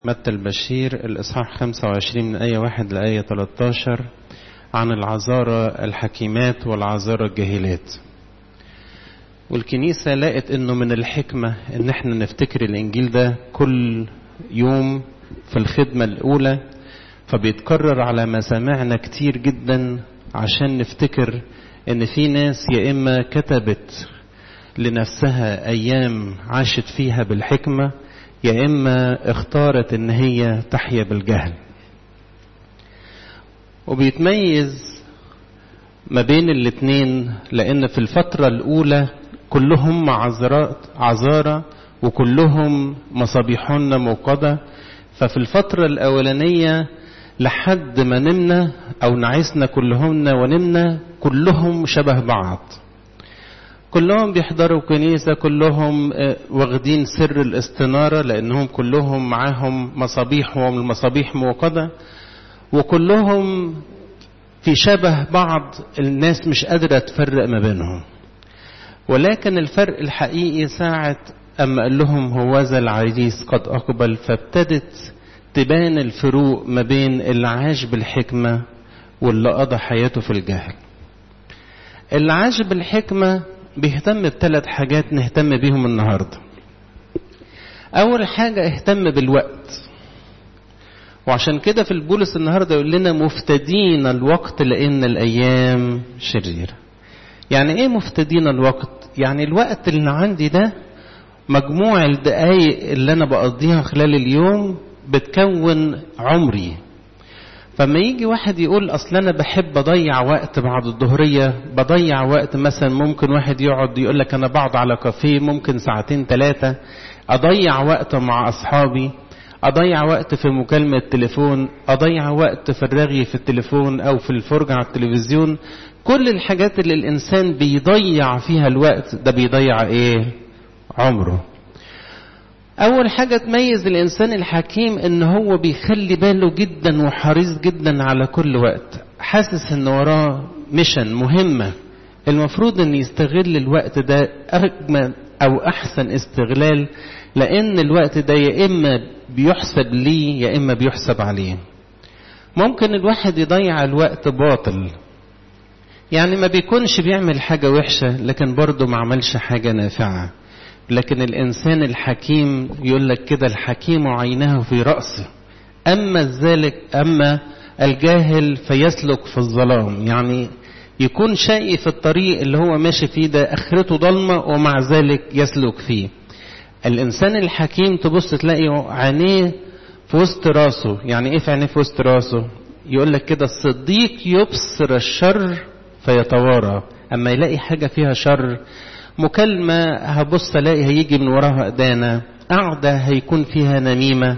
متى البشير الإصحاح 25 من آية 1 لآية 13 عن العذارى الحكيمات والعذارى الجاهلات والكنيسة لقت انه من الحكمة ان احنا نفتكر الانجيل ده كل يوم في الخدمة الاولى فبيتكرر على مسامعنا كتير جدا عشان نفتكر ان في ناس يا اما كتبت لنفسها ايام عاشت فيها بالحكمة يا اما اختارت ان هي تحيا بالجهل وبيتميز ما بين الاتنين لان في الفترة الاولى كلهم عذرات عذارى وكلهم مصابيحهن موقدة ففي الفترة الأولانية لحد ما نمنا أو نعسنا كلهن ونمنا كلهم شبه بعض كلهم بيحضروا كنيسة كلهم واخدين سر الاستنارة لأنهم كلهم معاهم مصابيح والمصابيح موقدة وكلهم في شبه بعض الناس مش قادرة تفرق ما بينهم ولكن الفرق الحقيقي ساعة أما قال لهم هوذا العريس قد أقبل فابتدت تبان الفروق ما بين اللي عاش بالحكمة واللي قضى حياته في الجهل اللي عاش بالحكمة بيهتم بثلاث حاجات نهتم بيهم النهاردة أول حاجة اهتم بالوقت وعشان كده في البولس النهاردة يقول لنا مفتدين الوقت لأن الأيام شريرة يعني ايه مفتدين الوقت يعني الوقت اللي عندي ده مجموع الدقايق اللي انا بقضيها خلال اليوم بتكون عمري فما يجي واحد يقول اصل انا بحب اضيع وقت بعد الظهريه بضيع وقت مثلا ممكن واحد يقعد يقول لك انا بقعد على كافيه ممكن ساعتين ثلاثه اضيع وقت مع اصحابي اضيع وقت في مكالمه تليفون اضيع وقت في الرغي في التليفون او في الفرجه على التلفزيون كل الحاجات اللي الانسان بيضيع فيها الوقت ده بيضيع ايه عمره اول حاجه تميز الانسان الحكيم ان هو بيخلي باله جدا وحريص جدا على كل وقت حاسس ان وراه ميشن مهمه المفروض ان يستغل الوقت ده اجمل او احسن استغلال لان الوقت ده يا اما بيحسب ليه يا اما بيحسب عليه ممكن الواحد يضيع الوقت باطل يعني ما بيكونش بيعمل حاجة وحشة لكن برضه ما عملش حاجة نافعة لكن الإنسان الحكيم يقول لك كده الحكيم عينه في رأسه أما ذلك أما الجاهل فيسلك في الظلام يعني يكون شايف الطريق اللي هو ماشي فيه ده آخرته ضلمة ومع ذلك يسلك فيه الإنسان الحكيم تبص تلاقي عينيه في وسط راسه يعني إيه في عينيه في وسط راسه يقول لك كده الصديق يبصر الشر فيتوارى اما يلاقي حاجه فيها شر مكالمه هبص الاقي هيجي من وراها ادانه قعده هيكون فيها نميمه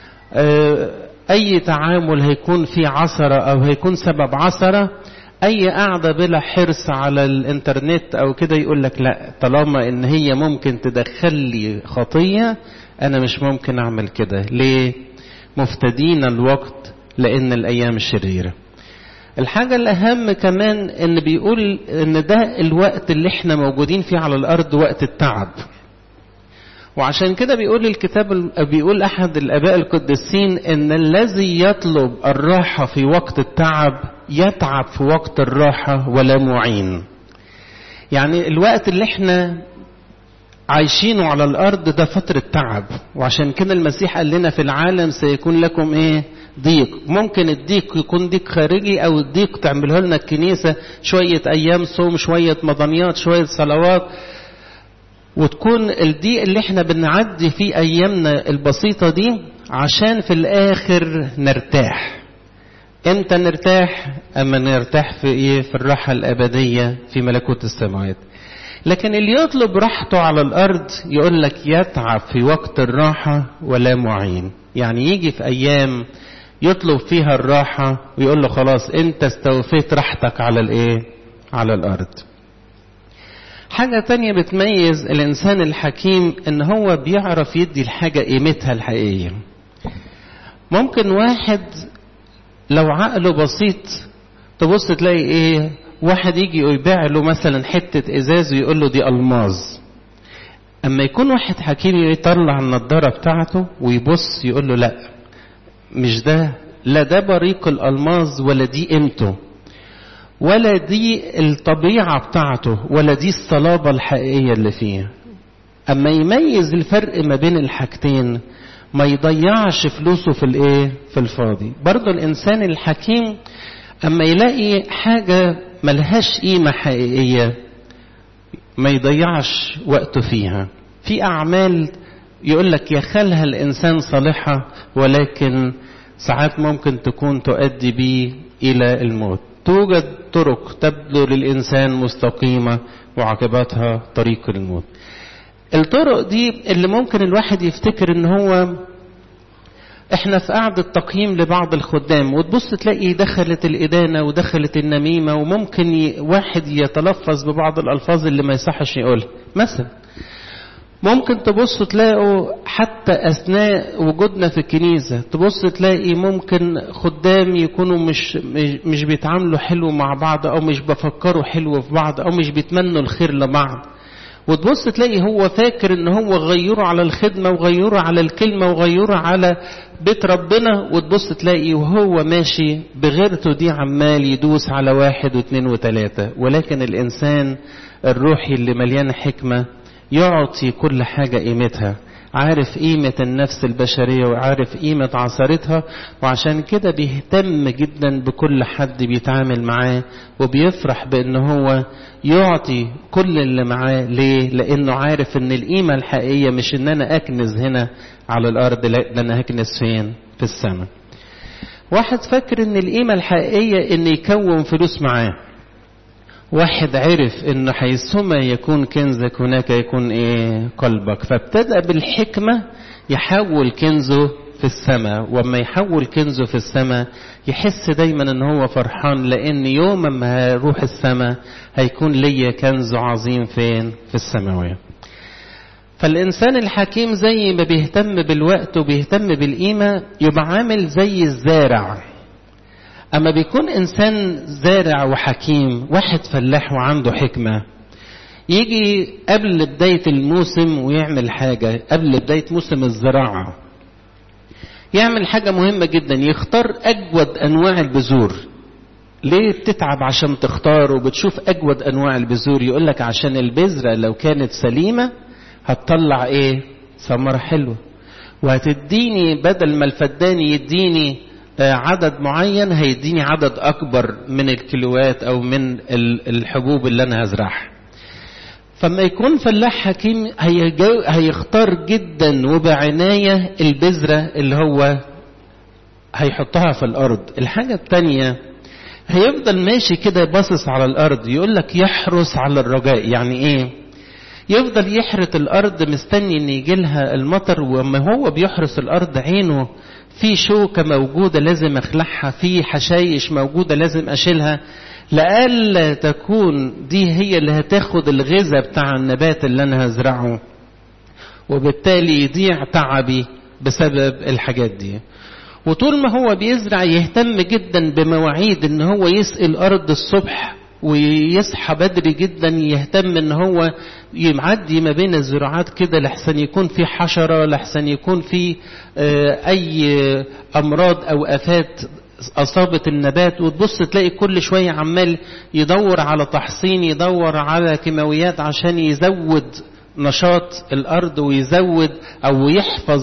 اي تعامل هيكون فيه عثره او هيكون سبب عثره اي قعده بلا حرص على الانترنت او كده يقول لك لا طالما ان هي ممكن تدخل لي خطيه انا مش ممكن اعمل كده ليه مفتدين الوقت لان الايام شريره الحاجة الأهم كمان إن بيقول إن ده الوقت اللي إحنا موجودين فيه على الأرض وقت التعب. وعشان كده بيقول الكتاب بيقول أحد الآباء القديسين إن الذي يطلب الراحة في وقت التعب يتعب في وقت الراحة ولا معين. يعني الوقت اللي إحنا عايشينه على الأرض ده فترة تعب وعشان كده المسيح قال لنا في العالم سيكون لكم إيه؟ ضيق ممكن الضيق يكون ضيق خارجي او الضيق تعمله لنا الكنيسة شوية ايام صوم شوية مضانيات شوية صلوات وتكون الضيق اللي احنا بنعدي فيه ايامنا البسيطة دي عشان في الاخر نرتاح امتى نرتاح اما نرتاح في ايه في الراحة الابدية في ملكوت السماوات لكن اللي يطلب راحته على الارض يقول لك يتعب في وقت الراحة ولا معين يعني يجي في ايام يطلب فيها الراحة ويقول له خلاص انت استوفيت راحتك على الايه على الارض حاجة تانية بتميز الانسان الحكيم ان هو بيعرف يدي الحاجة قيمتها الحقيقية ممكن واحد لو عقله بسيط تبص تلاقي ايه واحد يجي يبيع له مثلا حتة ازاز ويقول له دي الماظ اما يكون واحد حكيم يطلع النضاره بتاعته ويبص يقول له لا مش ده لا ده بريق الألماظ ولا دي قيمته ولا دي الطبيعة بتاعته ولا دي الصلابة الحقيقية اللي فيه أما يميز الفرق ما بين الحاجتين ما يضيعش فلوسه في الايه في الفاضي برضه الانسان الحكيم اما يلاقي حاجة ملهاش قيمة حقيقية ما يضيعش وقته فيها في اعمال يقول لك يخلها الانسان صالحة ولكن ساعات ممكن تكون تؤدي به الى الموت توجد طرق تبدو للانسان مستقيمة وعاقبتها طريق الموت الطرق دي اللي ممكن الواحد يفتكر ان هو احنا في قعدة تقييم لبعض الخدام وتبص تلاقي دخلت الإدانة ودخلت النميمة وممكن ي... واحد يتلفظ ببعض الألفاظ اللي ما يصحش يقولها مثلا ممكن تبص تلاقوا حتى أثناء وجودنا في الكنيسة تبص تلاقي ممكن خدام يكونوا مش مش بيتعاملوا حلو مع بعض أو مش بفكروا حلو في بعض أو مش بيتمنوا الخير لبعض وتبص تلاقي هو فاكر ان هو غيره على الخدمة وغيره على الكلمة وغيره على بيت ربنا وتبص تلاقي وهو ماشي بغيرته دي عمال يدوس على واحد واثنين وثلاثة ولكن الانسان الروحي اللي مليان حكمة يعطي كل حاجة قيمتها عارف قيمة النفس البشرية وعارف قيمة عصرتها وعشان كده بيهتم جدا بكل حد بيتعامل معاه وبيفرح بان هو يعطي كل اللي معاه ليه لانه عارف ان القيمة الحقيقية مش ان انا اكنز هنا على الارض لا ده انا هكنز فين في السماء واحد فاكر ان القيمة الحقيقية ان يكون فلوس معاه واحد عرف انه حيثما يكون كنزك هناك يكون ايه قلبك فابتدأ بالحكمة يحول كنزه في السماء وما يحول كنزه في السماء يحس دايما ان هو فرحان لان يوم ما هروح السماء هيكون ليا كنز عظيم فين في السماوية فالإنسان الحكيم زي ما بيهتم بالوقت وبيهتم بالقيمة يبقى عامل زي الزارع أما بيكون إنسان زارع وحكيم واحد فلاح وعنده حكمة يجي قبل بداية الموسم ويعمل حاجة قبل بداية موسم الزراعة يعمل حاجة مهمة جدا يختار أجود أنواع البذور ليه بتتعب عشان تختار وبتشوف أجود أنواع البذور يقولك عشان البذرة لو كانت سليمة هتطلع إيه ثمرة حلوة وهتديني بدل ما الفدان يديني عدد معين هيديني عدد أكبر من الكيلوات أو من الحبوب اللي أنا هزرعها فما يكون فلاح حكيم هيختار جدا وبعناية البذرة اللي هو هيحطها في الأرض الحاجة التانية هيفضل ماشي كده باصص على الأرض يقول لك يحرس على الرجاء يعني إيه يفضل يحرث الأرض مستني إن يجي لها المطر وما هو بيحرس الأرض عينه في شوكة موجودة لازم أخلعها في حشايش موجودة لازم أشيلها لألا تكون دي هي اللي هتاخد الغذاء بتاع النبات اللي أنا هزرعه وبالتالي يضيع تعبي بسبب الحاجات دي وطول ما هو بيزرع يهتم جدا بمواعيد ان هو يسقي الارض الصبح ويصحى بدري جدا يهتم ان هو يعدي ما بين الزراعات كده لحسن يكون في حشرة لحسن يكون في اي امراض او افات اصابت النبات وتبص تلاقي كل شوية عمال يدور على تحصين يدور على كيماويات عشان يزود نشاط الارض ويزود او يحفظ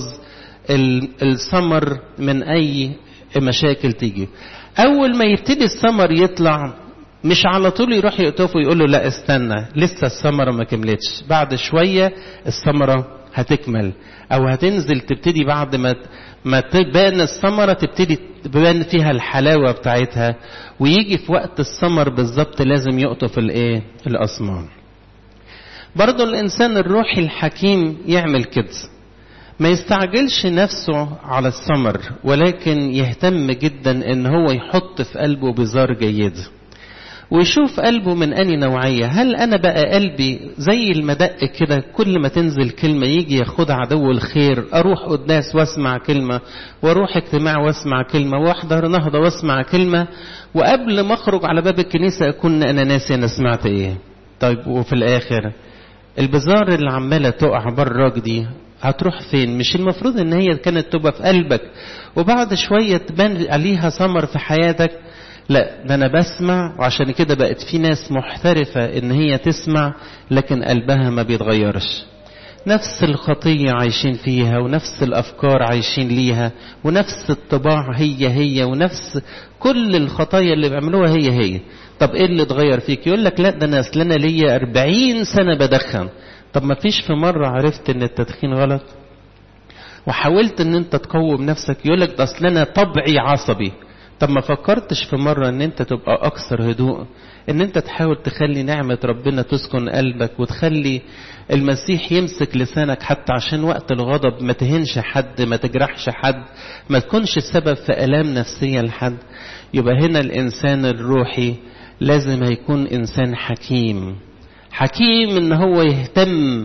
الثمر من اي مشاكل تيجي اول ما يبتدي الثمر يطلع مش على طول يروح يقطفه ويقول له لا استنى لسه الثمرة ما كملتش بعد شوية الثمرة هتكمل او هتنزل تبتدي بعد ما ما تبان الثمرة تبتدي تبان فيها الحلاوة بتاعتها ويجي في وقت الثمر بالظبط لازم يقطف الايه الاسمان برضه الانسان الروحي الحكيم يعمل كده ما يستعجلش نفسه على الثمر ولكن يهتم جدا ان هو يحط في قلبه بذار جيده ويشوف قلبه من أني نوعية هل أنا بقى قلبي زي المدق كده كل ما تنزل كلمة يجي ياخد عدو الخير أروح قداس واسمع كلمة واروح اجتماع واسمع كلمة واحضر نهضة واسمع كلمة وقبل ما اخرج على باب الكنيسة أكون أنا ناسي أنا سمعت إيه طيب وفي الآخر البزار اللي عمالة تقع براك دي هتروح فين مش المفروض ان هي كانت تبقى في قلبك وبعد شوية تبان عليها ثمر في حياتك لا ده انا بسمع وعشان كده بقت في ناس محترفة ان هي تسمع لكن قلبها ما بيتغيرش نفس الخطية عايشين فيها ونفس الأفكار عايشين ليها ونفس الطباع هي هي ونفس كل الخطايا اللي بيعملوها هي هي طب ايه اللي اتغير فيك يقول لك لا ده انا اصل انا ليا 40 سنة بدخن طب ما فيش في مرة عرفت ان التدخين غلط وحاولت ان انت تقوم نفسك يقول لك ده اصل انا طبعي عصبي طب ما فكرتش في مرة ان انت تبقى اكثر هدوء ان انت تحاول تخلي نعمة ربنا تسكن قلبك وتخلي المسيح يمسك لسانك حتى عشان وقت الغضب ما تهنش حد ما تجرحش حد ما تكونش السبب في الام نفسية لحد يبقى هنا الانسان الروحي لازم هيكون انسان حكيم حكيم ان هو يهتم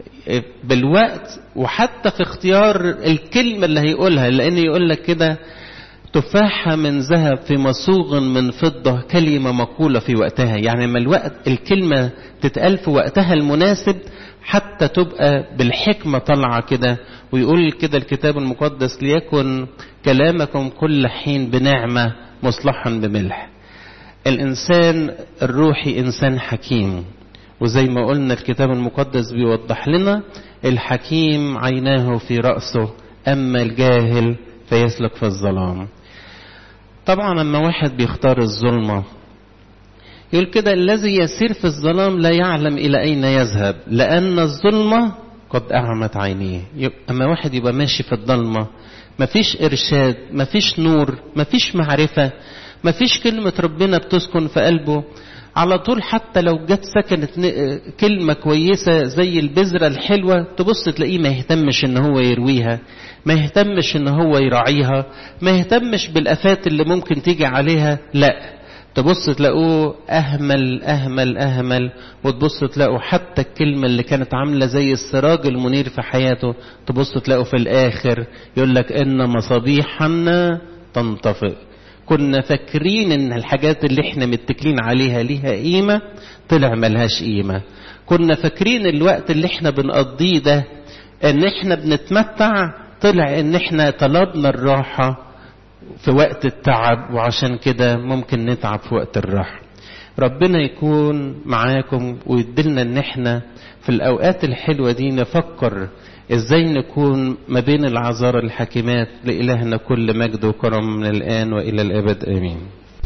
بالوقت وحتى في اختيار الكلمة اللي هيقولها لان يقول لك كده تفاحة من ذهب في مصوغ من فضة كلمة مقولة في وقتها يعني ما الوقت الكلمة تتقال في وقتها المناسب حتى تبقى بالحكمة طالعة كده ويقول كده الكتاب المقدس ليكن كلامكم كل حين بنعمة مصلحا بملح الإنسان الروحي إنسان حكيم وزي ما قلنا الكتاب المقدس بيوضح لنا الحكيم عيناه في رأسه أما الجاهل فيسلك في الظلام طبعا لما واحد بيختار الظلمة يقول كده الذي يسير في الظلام لا يعلم إلى أين يذهب لأن الظلمة قد أعمت عينيه أما واحد يبقى ماشي في الظلمة مفيش إرشاد مفيش نور مفيش معرفة مفيش كلمة ربنا بتسكن في قلبه على طول حتى لو جت سكنت كلمة كويسة زي البذرة الحلوة تبص تلاقيه ما يهتمش ان هو يرويها ما يهتمش ان هو يراعيها ما يهتمش بالافات اللي ممكن تيجي عليها لا تبص تلاقوه اهمل اهمل اهمل وتبص تلاقوا حتى الكلمة اللي كانت عاملة زي السراج المنير في حياته تبص تلاقوا في الاخر يقول لك ان مصابيحنا تنطفئ كنا فاكرين ان الحاجات اللي احنا متكلين عليها ليها قيمة طلع ملهاش قيمة كنا فاكرين الوقت اللي احنا بنقضيه ده ان احنا بنتمتع طلع ان احنا طلبنا الراحة في وقت التعب وعشان كده ممكن نتعب في وقت الراحة ربنا يكون معاكم ويدلنا ان احنا في الاوقات الحلوة دي نفكر ازاي نكون ما بين العذارى الحكيمات لإلهنا كل مجد وكرم من الآن وإلى الأبد آمين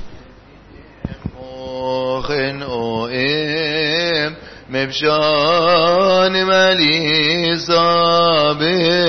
مخن مبشان ملي صابر